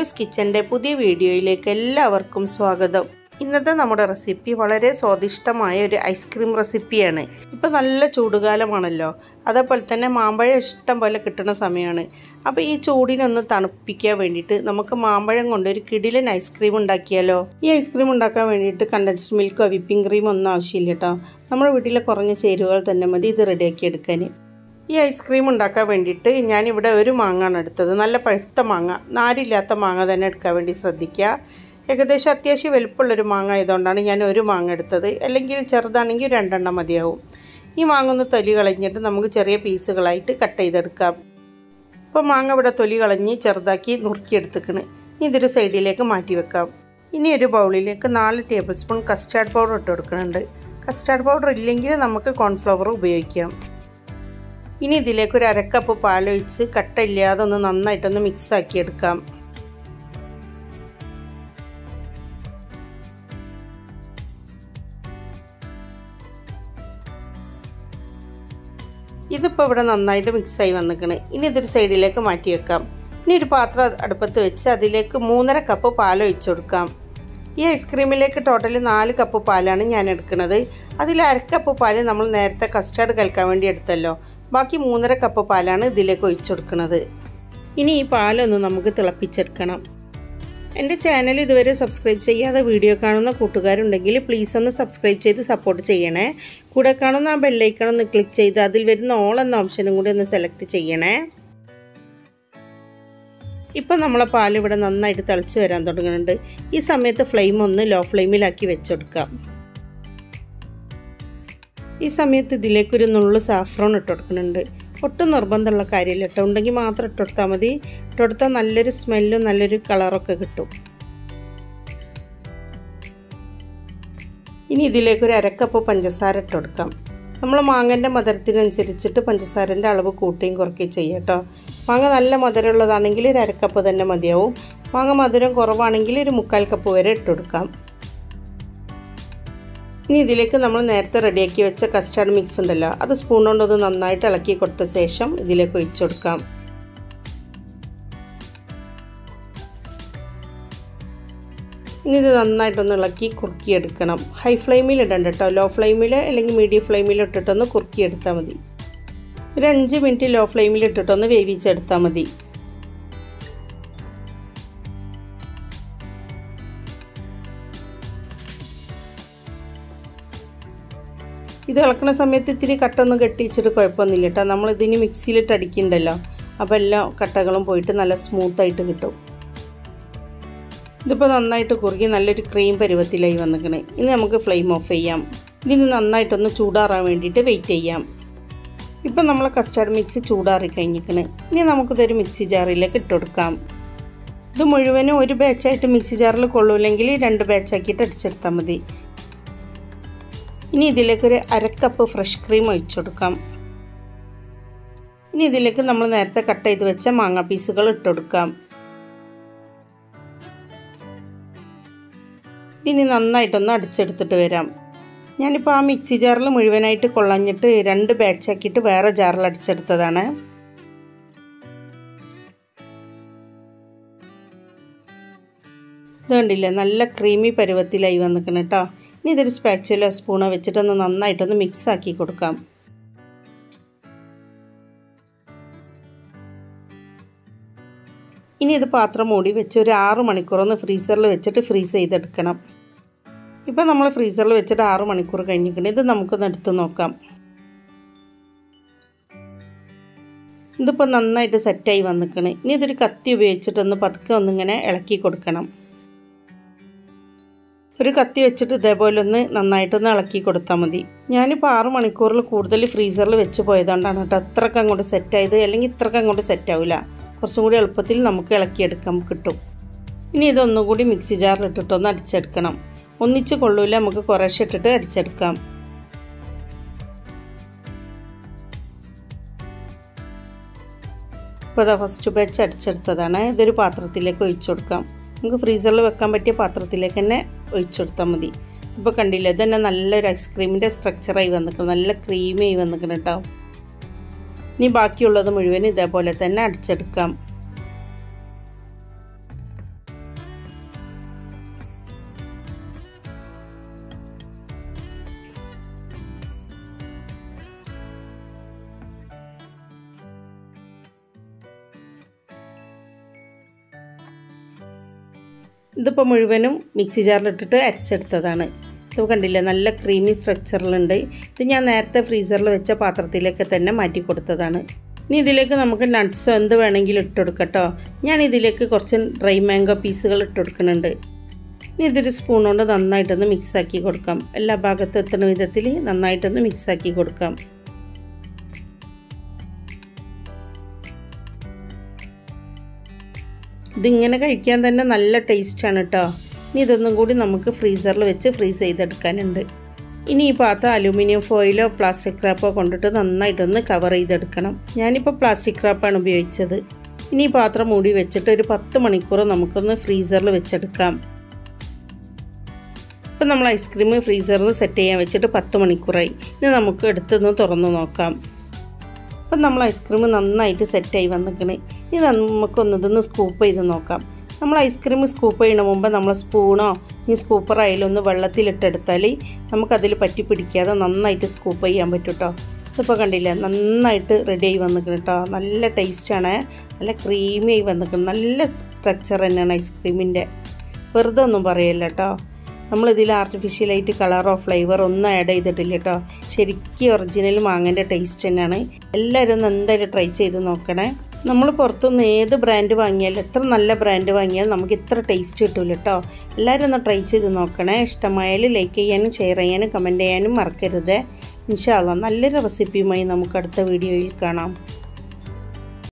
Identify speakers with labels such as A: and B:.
A: മഞ്ജൂസ് കിച്ചൻ്റെ പുതിയ വീഡിയോയിലേക്ക് എല്ലാവർക്കും സ്വാഗതം ഇന്നത്തെ നമ്മുടെ റെസിപ്പി വളരെ സ്വാദിഷ്ടമായ ഒരു ഐസ്ക്രീം റെസിപ്പിയാണ് ഇപ്പോൾ നല്ല ചൂടുകാലമാണല്ലോ അതേപോലെ തന്നെ മാമ്പഴം ഇഷ്ടം പോലെ കിട്ടുന്ന സമയമാണ് അപ്പോൾ ഈ ചൂടിനൊന്ന് തണുപ്പിക്കാൻ വേണ്ടിയിട്ട് നമുക്ക് മാമ്പഴം കൊണ്ട് ഒരു കിടിലൻ ഐസ്ക്രീം ഉണ്ടാക്കിയാലോ ഈ ഐസ്ക്രീം ഉണ്ടാക്കാൻ വേണ്ടിയിട്ട് കണ്ടൻസ്ഡ് മിൽക്കോ വിപ്പിംഗ് ക്രീമോ ഒന്നും ആവശ്യമില്ല കേട്ടോ നമ്മുടെ വീട്ടിലെ കുറഞ്ഞ ചേരുവകൾ തന്നെ മതി ഇത് റെഡിയാക്കി എടുക്കാൻ ഈ ഐസ്ക്രീം ഉണ്ടാക്കാൻ വേണ്ടിയിട്ട് ഞാനിവിടെ ഒരു മാങ്ങാണ് എടുത്തത് നല്ല പഴുത്ത മാങ്ങ നാരില്ലാത്ത മാങ്ങ തന്നെ എടുക്കാൻ വേണ്ടി ശ്രദ്ധിക്കുക ഏകദേശം അത്യാവശ്യം വലുപ്പമുള്ളൊരു മാങ്ങ ആയതുകൊണ്ടാണ് ഞാൻ ഒരു മാങ്ങ എടുത്തത് അല്ലെങ്കിൽ ചെറുതാണെങ്കിൽ രണ്ടെണ്ണം മതിയാവും ഈ മാങ്ങ ഒന്ന് തൊലി കളഞ്ഞിട്ട് നമുക്ക് ചെറിയ പീസുകളായിട്ട് കട്ട് ചെയ്തെടുക്കാം ഇപ്പോൾ മാങ്ങ ഇവിടെ തൊലി കളഞ്ഞ് ചെറുതാക്കി നുറുക്കിയെടുത്തിക്കണ് ഇനി ഇതൊരു സൈഡിലേക്ക് മാറ്റി വെക്കാം ഇനി ഒരു ബൗളിലേക്ക് നാല് ടേബിൾ സ്പൂൺ കസ്റ്റാർഡ് പൗഡർ ഇട്ട് കൊടുക്കുന്നുണ്ട് കസ്റ്റാർഡ് പൗഡർ ഇല്ലെങ്കിൽ നമുക്ക് കോൺഫ്ലവർ ഉപയോഗിക്കാം ഇനി ഇതിലേക്ക് ഒരു അരക്കപ്പ് പാലൊഴിച്ച് കട്ടയില്ലാതെ ഒന്ന് നന്നായിട്ടൊന്ന് മിക്സ് ആക്കി എടുക്കാം ഇതിപ്പോൾ ഇവിടെ നന്നായിട്ട് മിക്സായി വന്നിക്കണ് ഇനി ഇതൊരു സൈഡിലേക്ക് മാറ്റി വെക്കാം ഇനി ഒരു പാത്രം അടുപ്പത്ത് വെച്ച് അതിലേക്ക് മൂന്നര കപ്പ് പാൽ ഒഴിച്ചു കൊടുക്കാം ഈ ഐസ്ക്രീമിലേക്ക് ടോട്ടലി നാല് കപ്പ് പാലാണ് ഞാൻ എടുക്കുന്നത് അതിൽ അരക്കപ്പ് പാല് നമ്മൾ നേരത്തെ കസ്റ്റാർഡ് കലക്കാൻ വേണ്ടി എടുത്തല്ലോ ബാക്കി മൂന്നര കപ്പ് പാലാണ് ഇതിലേക്ക് ഒഴിച്ചു കൊടുക്കുന്നത് ഇനി ഈ പാലൊന്ന് നമുക്ക് തിളപ്പിച്ചെടുക്കണം എൻ്റെ ചാനൽ ഇതുവരെ സബ്സ്ക്രൈബ് ചെയ്യാതെ വീഡിയോ കാണുന്ന കൂട്ടുകാരുണ്ടെങ്കിൽ പ്ലീസ് ഒന്ന് സബ്സ്ക്രൈബ് ചെയ്ത് സപ്പോർട്ട് ചെയ്യണേ കൂടെ കാണുന്ന ആ ബെല്ലൈക്കൺ ഒന്ന് ക്ലിക്ക് ചെയ്ത് അതിൽ വരുന്ന ഓൾ എന്ന ഓപ്ഷനും കൂടി ഒന്ന് സെലക്ട് ചെയ്യണേ ഇപ്പം നമ്മളെ പാൽ ഇവിടെ നന്നായിട്ട് തിളച്ച് വരാൻ തുടങ്ങുന്നുണ്ട് ഈ സമയത്ത് ഫ്ലെയിം ഒന്ന് ലോ ഫ്ലെയിമിലാക്കി വെച്ചെടുക്കാം ഈ സമയത്ത് ഇതിലേക്കൊരു നുള്ളു സാഫ്രോൺ ഇട്ട് കൊടുക്കുന്നുണ്ട് ഒട്ടും നിർബന്ധമുള്ള കാര്യമില്ല കേട്ടോ ഉണ്ടെങ്കിൽ മാത്രം ഇട്ട് കൊടുത്താൽ മതി ഇട്ട് കൊടുത്താൽ നല്ലൊരു സ്മെല്ലും നല്ലൊരു കളറൊക്കെ കിട്ടും ഇനി ഇതിലേക്കൊരു അരക്കപ്പ് പഞ്ചസാര ഇട്ട് കൊടുക്കാം നമ്മൾ മാങ്ങൻ്റെ മധുരത്തിനനുസരിച്ചിട്ട് പഞ്ചസാരൻ്റെ അളവ് കൂട്ടുകയും കുറയ്ക്കുകയും ചെയ്യാം കേട്ടോ മാങ്ങ നല്ല മധുരമുള്ളതാണെങ്കിൽ ഒരു അരക്കപ്പ് തന്നെ മതിയാവും മാങ്ങ മധുരം കുറവാണെങ്കിൽ ഒരു മുക്കാൽ കപ്പ് വരെ ഇട്ട് കൊടുക്കാം ഇനി ഇതിലേക്ക് നമ്മൾ നേരത്തെ റെഡിയാക്കി വെച്ച കസ്റ്റാർഡ് മിക്സ് ഉണ്ടല്ലോ അത് സ്പൂൺ കൊണ്ടൊന്ന് നന്നായിട്ട് ഇളക്കി കൊടുത്ത ശേഷം ഇതിലേക്ക് ഒഴിച്ചു കൊടുക്കാം ഇനി ഇത് നന്നായിട്ടൊന്ന് ഇളക്കി കുറുക്കിയെടുക്കണം ഹൈ ഫ്ലെയിമിൽ ഇടണ്ട കേട്ടോ ലോ ഫ്ലെയിമിൽ അല്ലെങ്കിൽ മീഡിയം ഫ്ലെയിമിൽ ഇട്ടിട്ടൊന്ന് കുറുക്കിയെടുത്താൽ മതി ഒരു അഞ്ച് മിനിറ്റ് ലോ ഫ്ലെയിമിൽ ഇട്ടിട്ടൊന്ന് വേവിച്ചെടുത്താൽ മതി ഇത് ഇളക്കുന്ന സമയത്ത് ഇത്തിരി കട്ടൊന്നും കെട്ടിച്ചിട്ട് കുഴപ്പമൊന്നുമില്ല കേട്ടോ നമ്മൾ ഇതിന് മിക്സിയിലിട്ട് അടിക്കണ്ടല്ലോ അപ്പോൾ എല്ലാ കട്ടകളും പോയിട്ട് നല്ല സ്മൂത്തായിട്ട് കിട്ടും ഇതിപ്പോൾ നന്നായിട്ട് കുറുകി നല്ലൊരു ക്രീം പരുവത്തിലായി വന്നിക്കണേ ഇനി നമുക്ക് ഫ്ലെയിം ഓഫ് ചെയ്യാം ഇതിന് നന്നായിട്ടൊന്ന് ചൂടാറാൻ വേണ്ടിയിട്ട് വെയിറ്റ് ചെയ്യാം ഇപ്പം നമ്മൾ കസ്റ്റാർഡ് മിക്സ് ചൂടാറി കഴിഞ്ഞിരിക്കണേ ഇനി നമുക്കിതൊരു മിക്സി ജാറിലേക്ക് ഇട്ട് കൊടുക്കാം ഇത് മുഴുവനും ഒരു ബാച്ചായിട്ട് മിക്സി ജാറിൽ കൊള്ളൂല്ലെങ്കിൽ രണ്ട് ബാച്ചാക്കിയിട്ട് അടിച്ചെടുത്താൽ മതി ഇനി ഇതിലേക്കൊരു അരക്കപ്പ് ഫ്രഷ് ക്രീം ഒഴിച്ചു കൊടുക്കാം ഇനി ഇതിലേക്ക് നമ്മൾ നേരത്തെ കട്ട് ചെയ്ത് വെച്ച മാങ്ങ പീസുകൾ ഇട്ട് കൊടുക്കാം ഇനി നന്നായിട്ടൊന്ന് അടിച്ചെടുത്തിട്ട് വരാം ഞാനിപ്പോൾ ആ മിക്സി ജാറിൽ മുഴുവനായിട്ട് കൊള്ളഞ്ഞിട്ട് രണ്ട് ബാച്ചാക്കിയിട്ട് വേറെ ജാറിൽ അടിച്ചെടുത്തതാണ് ഇത് കണ്ടില്ലേ നല്ല ക്രീമി പരുവത്തിലായി വന്നിക്കണം കേട്ടോ ഇനി ഇതൊരു സ്പാച്ചുലോ സ്പൂണോ വെച്ചിട്ടൊന്ന് നന്നായിട്ടൊന്ന് മിക്സ് ആക്കി കൊടുക്കാം ഇനി ഇത് പാത്രം മൂടി വെച്ച് ഒരു ആറ് മണിക്കൂറൊന്ന് ഫ്രീസറിൽ വെച്ചിട്ട് ഫ്രീസ് ചെയ്തെടുക്കണം ഇപ്പം നമ്മൾ ഫ്രീസറിൽ വെച്ചിട്ട് ആറ് മണിക്കൂർ കഴിഞ്ഞിട്ടുണ്ട് ഇത് നമുക്കൊന്ന് എടുത്ത് നോക്കാം ഇതിപ്പോൾ നന്നായിട്ട് സെറ്റായി വന്നിക്കണ് ഇനി ഇതൊരു കത്തി ഉപയോഗിച്ചിട്ടൊന്ന് പതുക്കെ ഒന്നിങ്ങനെ ഇളക്കി കൊടുക്കണം ഒരു കത്തി വെച്ചിട്ട് ഇതേപോലെ ഒന്ന് നന്നായിട്ടൊന്ന് ഇളക്കി കൊടുത്താൽ മതി ഞാനിപ്പോൾ ആറ് മണിക്കൂറിൽ കൂടുതൽ ഫ്രീസറിൽ വെച്ച് പോയതുകൊണ്ടാണ് കേട്ടോ അത്രയ്ക്ക് അങ്ങോട്ട് സെറ്റായത് അല്ലെങ്കിൽ ഇത്രയ്ക്ക് അങ്ങോട്ട് സെറ്റാവില്ല കുറച്ചും കൂടി എളുപ്പത്തിൽ നമുക്ക് ഇളക്കിയെടുക്കാൻ കിട്ടും ഇനി ഇതൊന്നും കൂടി മിക്സി ജാറിൽ ഇട്ടിട്ടൊന്ന് അടിച്ചെടുക്കണം ഒന്നിച്ച് കൊള്ളൂല നമുക്ക് കുറേശ്ശെ ഇട്ടിട്ട് അടിച്ചെടുക്കാം ഇപ്പോൾ അതാ ഫസ്റ്റ് ബാച്ച് അടിച്ചെടുത്തതാണ് ഇതൊരു പാത്രത്തിലേക്ക് ഒഴിച്ചു കൊടുക്കാം നമുക്ക് ഫ്രീസറിൽ വെക്കാൻ പറ്റിയ പാത്രത്തിലേക്ക് തന്നെ ഒഴിച്ചു കൊടുത്താൽ മതി ഇപ്പോൾ കണ്ടില്ലേ ഇത് തന്നെ നല്ലൊരു ഐസ്ക്രീമിൻ്റെ സ്ട്രക്ചറായി വന്നിക്കണം നല്ല ക്രീമായി വന്നിക്കണം കേട്ടോ ഇനി ബാക്കിയുള്ളത് മുഴുവൻ ഇതേപോലെ തന്നെ അടിച്ചെടുക്കാം ഇതിപ്പോൾ മുഴുവനും മിക്സി ജാറിലിട്ടിട്ട് അരച്ചെടുത്തതാണ് ഇത് കണ്ടില്ലേ നല്ല ക്രീമി സ്ട്രക്ചറിലുണ്ട് ഇത് ഞാൻ നേരത്തെ ഫ്രീസറിൽ വെച്ച പാത്രത്തിലേക്ക് തന്നെ മാറ്റി കൊടുത്തതാണ് ഇനി ഇതിലേക്ക് നമുക്ക് നട്ട്സോ എന്ത് വേണമെങ്കിലും ഇട്ട് കൊടുക്കട്ടോ ഞാൻ ഇതിലേക്ക് കുറച്ച് ഡ്രൈ മാംഗോ പീസുകൾ ഇട്ട് കൊടുക്കുന്നുണ്ട് ഇനി ഇതൊരു സ്പൂൺ കൊണ്ട് നന്നായിട്ടൊന്ന് മിക്സ് ആക്കി കൊടുക്കാം എല്ലാ ഭാഗത്തും എത്തുന്ന വിധത്തിൽ നന്നായിട്ടൊന്ന് മിക്സ് ആക്കി കൊടുക്കാം ഇതിങ്ങനെ കഴിക്കാൻ തന്നെ നല്ല ടേസ്റ്റാണ് കേട്ടോ ഇനി ഇതൊന്നും കൂടി നമുക്ക് ഫ്രീസറിൽ വെച്ച് ഫ്രീസ് ചെയ്തെടുക്കാനുണ്ട് ഇനി ഈ പാത്രം അലൂമിനിയം ഫോയിലോ പ്ലാസ്റ്റിക് റാപ്പോ കൊണ്ടിട്ട് നന്നായിട്ടൊന്ന് കവർ ചെയ്തെടുക്കണം ഞാനിപ്പോൾ പ്ലാസ്റ്റിക് റാപ്പാണ് ഉപയോഗിച്ചത് ഇനി ഈ പാത്രം മൂടി വെച്ചിട്ട് ഒരു പത്ത് മണിക്കൂർ നമുക്കൊന്ന് ഫ്രീസറിൽ വെച്ചെടുക്കാം ഇപ്പം നമ്മൾ ഐസ്ക്രീം ഫ്രീസറിൽ നിന്ന് സെറ്റ് ചെയ്യാൻ വെച്ചിട്ട് പത്ത് മണിക്കൂറായി ഇനി നമുക്ക് എടുത്തൊന്ന് തുറന്ന് നോക്കാം അപ്പം നമ്മൾ ഐസ്ക്രീം നന്നായിട്ട് സെറ്റായി വന്നിക്കണേ ഇനി നമുക്കൊന്നതൊന്ന് സ്കൂപ്പ് ചെയ്ത് നോക്കാം നമ്മൾ ഐസ്ക്രീം സ്കൂപ്പ് ചെയ്യണ മുമ്പ് നമ്മൾ സ്പൂണോ ഈ സ്കൂപ്പറായാലും ഒന്ന് വെള്ളത്തിലിട്ടെടുത്താൽ നമുക്കതിൽ പറ്റി പിടിക്കാതെ നന്നായിട്ട് സ്കൂപ്പ് ചെയ്യാൻ പറ്റും കേട്ടോ ഇതിപ്പോൾ കണ്ടില്ലേ നന്നായിട്ട് റെഡി ആയി വന്നിക്കണം കേട്ടോ നല്ല ടേസ്റ്റാണ് നല്ല ക്രീമി ആയി വന്നിക്കണം നല്ല സ്ട്രക്ചർ തന്നെയാണ് ഐസ്ക്രീമിൻ്റെ വെറുതെ ഒന്നും പറയല്ല കേട്ടോ നമ്മളിതിൽ ആർട്ടിഫിഷ്യലായിട്ട് കളറോ ഫ്ലേവറോ ഒന്നും ആഡ് ചെയ്തിട്ടില്ല കേട്ടോ ശരിക്കും ഒറിജിനൽ മാങ്ങേൻ്റെ ടേസ്റ്റ് തന്നെയാണ് എല്ലാവരും ഒന്ന് എന്തായാലും ട്രൈ ചെയ്ത് നോക്കണേ നമ്മൾ പുറത്തുനിന്ന് ഏത് ബ്രാൻഡ് വാങ്ങിയാലും എത്ര നല്ല ബ്രാൻഡ് വാങ്ങിയാലും നമുക്ക് ഇത്ര ടേസ്റ്റ് കിട്ടില്ല കേട്ടോ എല്ലാവരും ഒന്ന് ട്രൈ ചെയ്ത് നോക്കണേ ഇഷ്ടമായാൽ ലൈക്ക് ചെയ്യാനും ഷെയർ ചെയ്യാനും കമൻറ്റ് ചെയ്യാനും മറക്കരുത് ഇൻഷാല്ല നല്ലൊരു റെസിപ്പിയുമായി നമുക്ക് അടുത്ത വീഡിയോയിൽ കാണാം